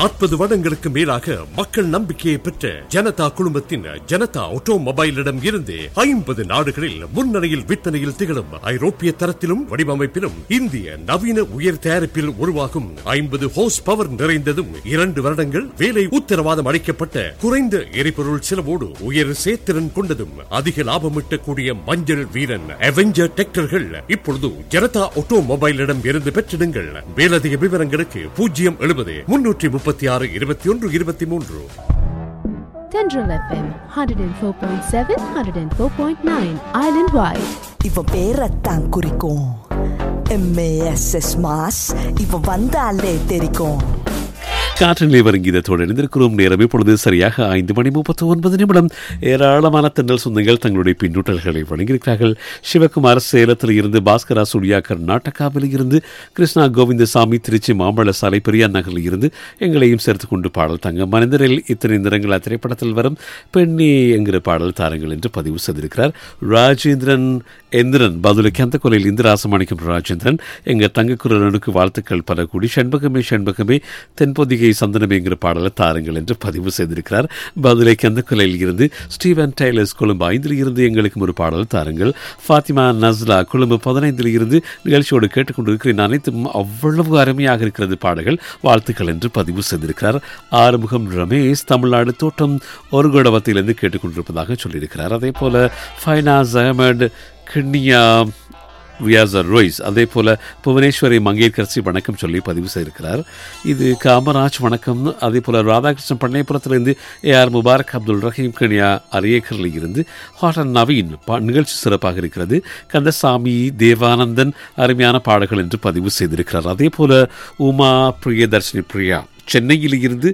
நாற்பது வருடங்களுக்கு மேலாக மக்கள் நம்பிக்கையை பெற்ற ஜனதா குழுமத்தின் ஜனதா ஆட்டோமொபைலிடம் இருந்து ஐம்பது நாடுகளில் முன்னணியில் விற்பனையில் திகழும் ஐரோப்பிய தரத்திலும் வடிவமைப்பிலும் இந்திய நவீன உயர் தயாரிப்பில் உருவாகும் ஐம்பது ஹோஸ் பவர் நிறைந்ததும் இரண்டு வருடங்கள் வேலை உத்தரவாதம் அளிக்கப்பட்ட குறைந்த எரிபொருள் செலவோடு உயர் சேத்திறன் கொண்டதும் அதிக லாபம் ஈட்டக்கூடிய மஞ்சள் வீரன் அவெஞ்சர் டிராக்டர்கள் இப்பொழுது ஜனதா ஆட்டோமொபைலிடம் இருந்து பெற்றிடுங்கள் மேலதிக விவரங்களுக்கு பூஜ்ஜியம் எழுபது முன்னூற்றி முப்பத்தி ஆறு இருபத்தி ஒன்று இருபத்தி மூன்று Tendril FM 104.7, 104.9, island wide. இவன் பேரத்தான் குறிக்கும் எம்ஏஎஸ்எஸ் மாஸ் இவன் வந்தாலே தெரிக்கும் காற்றிலே வருங்கீதத்தோடு இணைந்திருக்கிறோம் நேரம் இப்பொழுது சரியாக ஐந்து மணி முப்பத்தி ஒன்பது நிமிடம் ஏராளமான தென்றல் சொந்தங்கள் தங்களுடைய பின்னூட்டல்களை வழங்கியிருக்கிறார்கள் சிவகுமார் சேலத்தில் இருந்து பாஸ்கரா சுடியா கர்நாடகாவில் இருந்து கிருஷ்ணா கோவிந்தசாமி திருச்சி மாம்பழ சாலை பெரியார் நகரில் இருந்து எங்களையும் சேர்த்து கொண்டு பாடல் தங்க மனிதரில் இத்தனை நிறங்களா திரைப்படத்தில் வரும் பெண்ணி என்கிற பாடல் தாருங்கள் என்று பதிவு செய்திருக்கிறார் ராஜேந்திரன் எந்திரன் பதிலுக்கு அந்த கொலையில் இந்து ராசமாணிக்கம் ராஜேந்திரன் எங்க தங்கக்குரலனுக்கு வாழ்த்துக்கள் பல கூடி செண்பகமே செண்பகமே தென்பொதிகை சந்தனமே என்கிற பாடலை தாருங்கள் என்று பதிவு செய்திருக்கிறார் பதிலைக்கு அந்த கொலையில் இருந்து ஸ்டீவன் டெய்லர்ஸ் கொழும்பு ஐந்தில் இருந்து எங்களுக்கு ஒரு பாடல் தாருங்கள் ஃபாத்திமா நஸ்லா கொழும்பு பதினைந்தில் இருந்து நிகழ்ச்சியோடு கேட்டுக்கொண்டிருக்கிறேன் அனைத்தும் அவ்வளவு அருமையாக இருக்கிறது பாடல்கள் வாழ்த்துக்கள் என்று பதிவு செய்திருக்கிறார் ஆறுமுகம் ரமேஷ் தமிழ்நாடு தோட்டம் ஒரு குடவத்திலிருந்து கேட்டுக்கொண்டிருப்பதாக சொல்லியிருக்கிறார் அதே போல ஃபைனாஸ் அகமது கிண்ணியா ரியாசர் ரோய்ஸ் அதே போல புவனேஸ்வரி மங்கேற்கரசி வணக்கம் சொல்லி பதிவு செய்திருக்கிறார் இது காமராஜ் வணக்கம் அதே போல ராதாகிருஷ்ணன் பண்ணையபுரத்திலிருந்து ஏ ஆர் முபாரக் அப்துல் ரஹீம் கனியா அரியக்கரில் இருந்து ஹாட்டன் நவீன் பா- நிகழ்ச்சி சிறப்பாக இருக்கிறது கந்தசாமி தேவானந்தன் அருமையான பாடல்கள் என்று பதிவு செய்திருக்கிறார் அதே போல உமா பிரியதர்ஷினி பிரியா சென்னையில் இருந்து